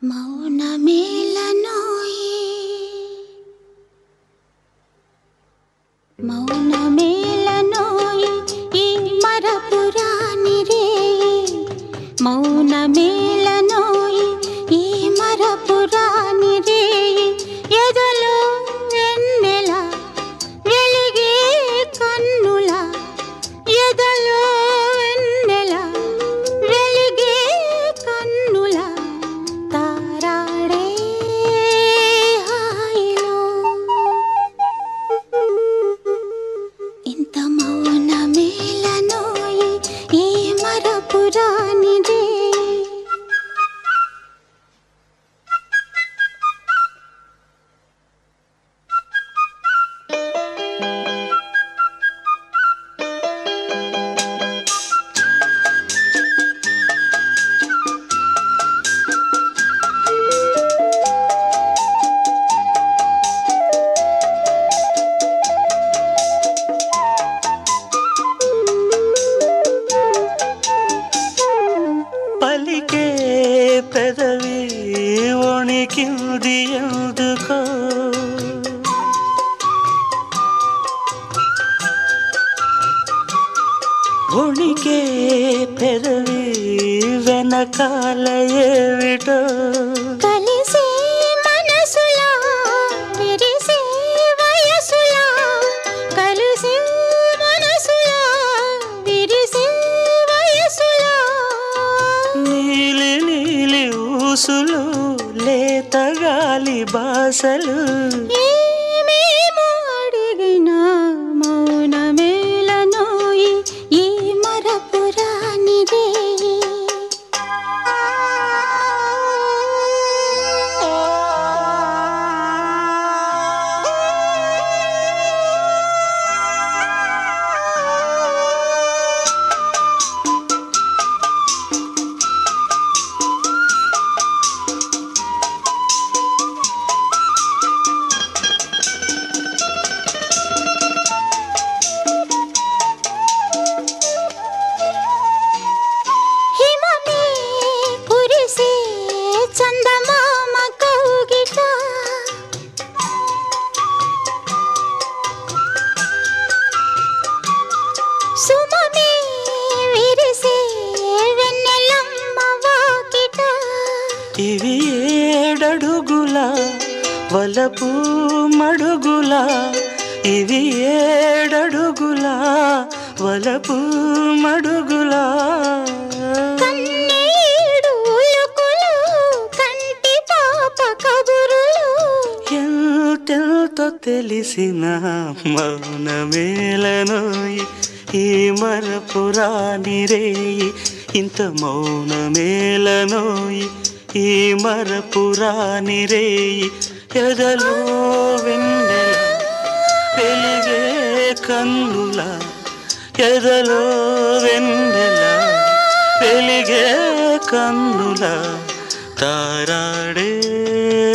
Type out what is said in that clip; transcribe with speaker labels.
Speaker 1: మౌనమేలనోయి మౌనమేలనోయి ఈ మరపురాని రేయి మౌనమేలనోయి ఈ మరపురాని రేయి ఎదలో వెన్నెల వెలిగే కన్నుల ఎదలో వెన్నెల వెలిగే కన్నుల తారాడే హాయిలో ఇంత మౌనమేలనోయి ఈ మరపురానిదే
Speaker 2: పలికే పెదవి వణికింది ఎందుకో వణికే పెదవి వెనకాల ఏమిటో
Speaker 1: కలిసే మనసులా విరిసే వయసులా కలిసే మనసులా విరిసే వయసులా
Speaker 2: నీలి నీలి ఊసులు లేత గాలి బాసలు
Speaker 1: ఏమేమో అడిగినా మౌనమేలనోయి ఈ మరపురానిదే హిమమే కురిసే చందమామ కౌగిట సుమమే విరిసే వెన్నెలమ్మ వాకిట
Speaker 2: ఇవి ఏడడుగుల వలపు మడుగుల ఇవి ఏడడుగుల వలపు మడుగుల
Speaker 1: కన్నీడు ఉలుకులు కంటి పాప కబురులు
Speaker 2: ఎంతెంతో తెలిసిన మౌనమేలనోయి ఈ మరపురాని రేయి ఇంత మౌనమేలనోయి ఈ మరపురాని రేయి ఎదలో వెన్నెల వెలిగే కన్నుల ఎదలో వెన్నెల వెలిగే కన్నుల తారాడే